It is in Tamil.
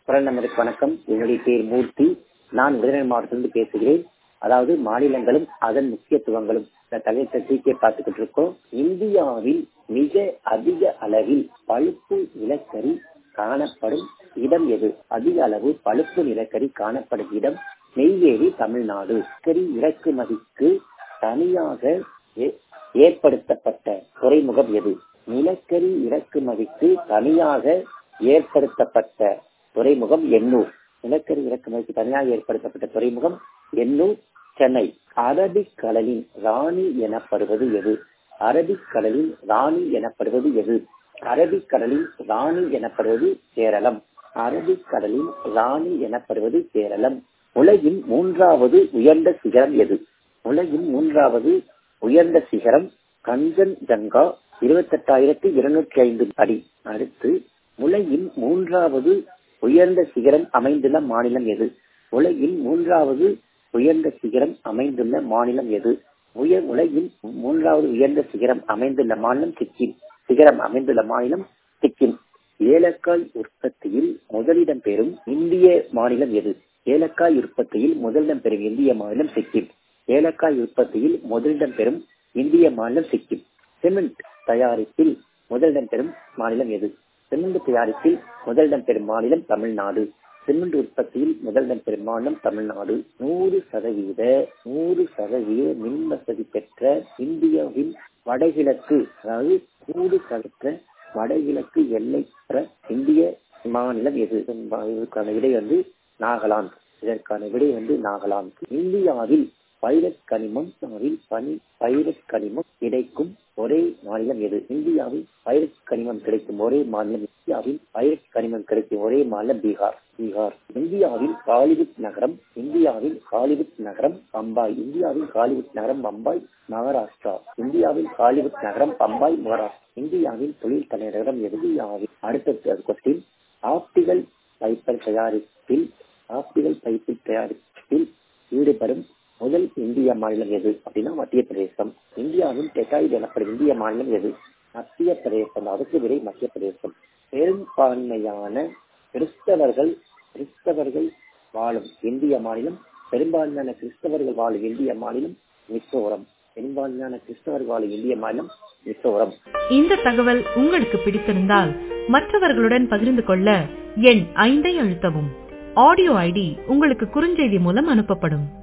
குரல் நம்பருக்கு வணக்கம் என்னுடைய பேர் மூர்த்தி நான் விருதுநகர் மாவட்டத்திலிருந்து பேசுகிறேன் அதாவது மாநிலங்களும் அதன் முக்கியத்துவங்களும் இந்த தலையத்தை தூக்கி பார்த்துக்கிட்டு இருக்கோம் இந்தியாவில் மிக அதிக அளவில் பழுப்பு நிலக்கரி காணப்படும் இடம் எது அதிக அளவு பழுப்பு நிலக்கரி காணப்படும் இடம் நெய்வேலி தமிழ்நாடு கரி இறக்குமதிக்கு தனியாக ஏற்படுத்தப்பட்ட துறைமுகம் எது நிலக்கரி இறக்குமதிக்கு தனியாக ஏற்படுத்தப்பட்ட துறைமுகம் எண்ணூர் நிலக்கரி இறக்குமதிக்கு தனியாக ஏற்படுத்தப்பட்ட துறைமுகம் எண்ணூர் சென்னை அரபிக் கடலின் ராணி எனப்படுவது எது அரபிக் கடலின் ராணி எனப்படுவது எது அரபிக் கடலின் ராணி எனப்படுவது கேரளம் அரபிக் கடலின் ராணி எனப்படுவது கேரளம் உலகின் மூன்றாவது உயர்ந்த சிகரம் எது உலகின் மூன்றாவது உயர்ந்த சிகரம் கஞ்சன் ஜங்கா இருபத்தெட்டாயிரத்தி இருநூற்றி ஐந்து அடி அடுத்து உலகின் மூன்றாவது உயர்ந்த சிகரம் அமைந்துள்ள மாநிலம் எது உலகின் மூன்றாவது உயர்ந்த சிகரம் அமைந்துள்ள மாநிலம் எது உயர் உலகின் மூன்றாவது உயர்ந்த சிகரம் அமைந்துள்ள மாநிலம் சிக்கிம் சிகரம் அமைந்துள்ள மாநிலம் சிக்கிம் ஏலக்காய் உற்பத்தியில் முதலிடம் பெறும் இந்திய மாநிலம் எது ஏலக்காய் உற்பத்தியில் முதலிடம் பெறும் இந்திய மாநிலம் சிக்கிம் ஏலக்காய் உற்பத்தியில் முதலிடம் பெறும் இந்திய மாநிலம் சிக்கிம் சிமெண்ட் தயாரிப்பில் முதலிடம் பெறும் மாநிலம் எது சிமெண்ட் தயாரிப்பில் முதலிடம் பெறும் மாநிலம் தமிழ்நாடு சிமெண்ட் உற்பத்தியில் முதலிடம் பெறும் மாநிலம் தமிழ்நாடு நூறு சதவீத நூறு சதவீத மின் வசதி பெற்ற இந்தியாவின் வடகிழக்கு அதாவது நூறு சதவீத வடகிழக்கு எல்லைப்புற இந்திய மாநிலம் எது இதற்கான விடை வந்து நாகாலாந்து இதற்கான விடை வந்து நாகாலாந்து இந்தியாவில் பைரட் கனிமம் பனி பைரட் கனிமம் கிடைக்கும் ஒரே மாநிலம் எது இந்தியாவில் பைரட் கனிமம் கிடைக்கும் ஒரே மாநிலம் இந்தியாவில் பைரட் கனிமம் கிடைக்கும் ஒரே மாநிலம் பீகார் பீகார் இந்தியாவில் ஹாலிவுட் நகரம் இந்தியாவில் ஹாலிவுட் நகரம் பம்பாய் இந்தியாவில் ஹாலிவுட் நகரம் பம்பாய் மகாராஷ்டிரா இந்தியாவில் ஹாலிவுட் நகரம் பம்பாய் மகாராஷ்டிரா இந்தியாவில் தொழில் தலைநகரம் எது இந்தியாவில் அடுத்த கொஸ்டின் ஆப்டிகல் பைப்பர் தயாரிப்பில் ஆப்டிகல் பைப்பில் தயாரிப்பில் ஈடுபடும் முதல் இந்திய மாநிலம் எது அப்படின்னா மத்திய பிரதேசம் இந்தியாவின் டெட்டாய்டு எனப்படும் இந்திய மாநிலம் எது மத்திய பிரதேசம் அதுக்கு விரை மத்திய பிரதேசம் பெரும்பான்மையான கிறிஸ்தவர்கள் கிறிஸ்தவர்கள் வாழும் இந்திய மாநிலம் பெரும்பான்மையான கிறிஸ்தவர்கள் வாழும் இந்திய மாநிலம் மிசோரம் பெரும்பான்மையான கிறிஸ்தவர்கள் வாழும் இந்திய மாநிலம் மிசோரம் இந்த தகவல் உங்களுக்கு பிடித்திருந்தால் மற்றவர்களுடன் பகிர்ந்து கொள்ள எண் ஐந்தை அழுத்தவும் ஆடியோ ஐடி உங்களுக்கு குறுஞ்செய்தி மூலம் அனுப்பப்படும்